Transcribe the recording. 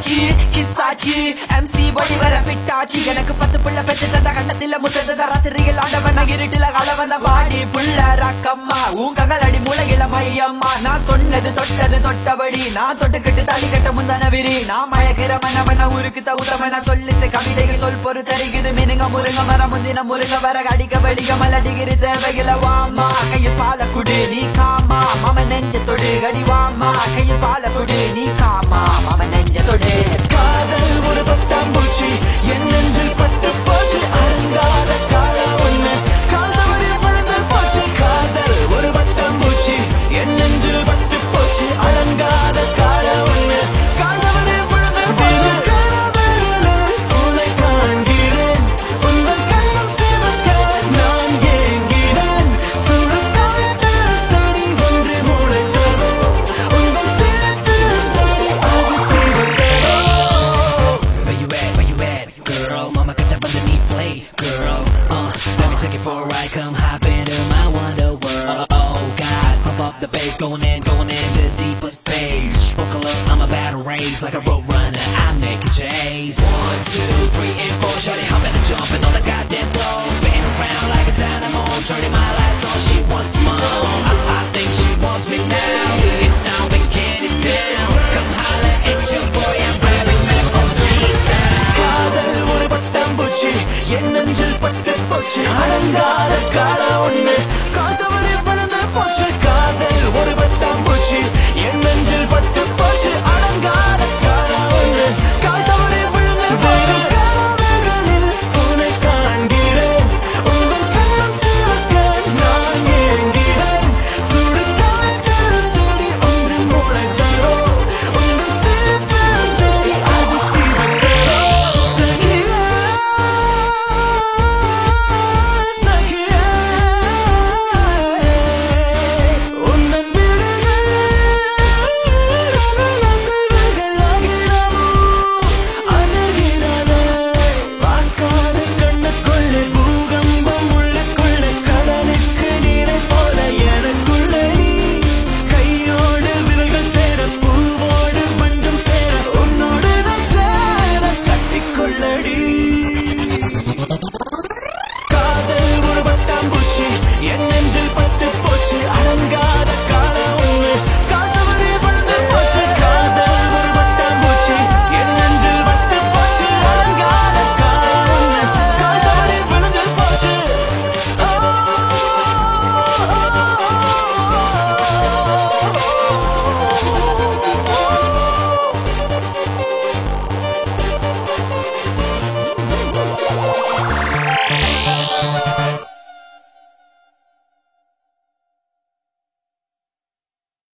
ஆச்சு கிஸ் ஆச்சு எம்சி வழி வர ஃபிட் ஆச்சு எனக்கு பத்து புள்ள பெற்று தந்த கண்ணத்தில முத்தத ராத்திரியில் ஆண்டவன் இருட்டுல கால வந்த வாடி புள்ள ரக்கம்மா ஊங்கங்கள் அடி மூளையில மையம்மா நான் சொன்னது தொட்டது தொட்டபடி நான் தொட்டுக்கிட்டு தாலி கட்ட முந்தான விரி நான் மயக்கிற மன மன ஊருக்கு தகுதவன சொல்லி கவிதைகள் சொல் பொறு தருகிறது மினுங்க முருங்க மர முந்தின முருங்க வர அடிக்க வடிக மலடிகிரி தேவையில வாமா கையில் பால குடு நீ காமா மாம நெஞ்ச தொடு கடி வாமா கையில் பால குடு நீ காமா மாம நெஞ்ச தொடு காதல் ஒரு பட்டாம்பூச்சி என் நெஞ்சில் பட்டு போச்சு அருங்காத கால ஒண்ணு காதவரே பழுந்து போச்சு காதல் ஒரு பட்டாம்பூச்சி என் நெஞ்சில் பட்டு போச்சு அலங்காத கால ஒண்ணு காதவரே பழுந்து போச்சு கனவிலே உன்னை காண்கிறேன் உங்கள் கண்ணம் சிவக்க நான் ஏங்கிறேன் சுடுகாட்டு செடி ஒன்று முளைத்ததோ உங்கள் சிரத்து செடி அது சிவக்கதோ Where you at, where you at, girl? Mama got that underneath play, girl. Uh, let me take it for a ride, come hop into my wonder world. Oh God, pump up the bass, going in, going into deeper space. Buckle up, I'm about to race like a road runner. I'm making chase. One, two, three, and four. Shorty hopping and jumping on the goddamn floor, spinning around like a dynamo. Turning my lights on, she wants more. I, I think she wants me now. It's time we get it down. Come holla at your boy, I'm rapping that OG town. காதல் ஒரு பட்டாம்பூச்சி என் நெஞ்சில் பட்டு போச்சு அலங்காத கால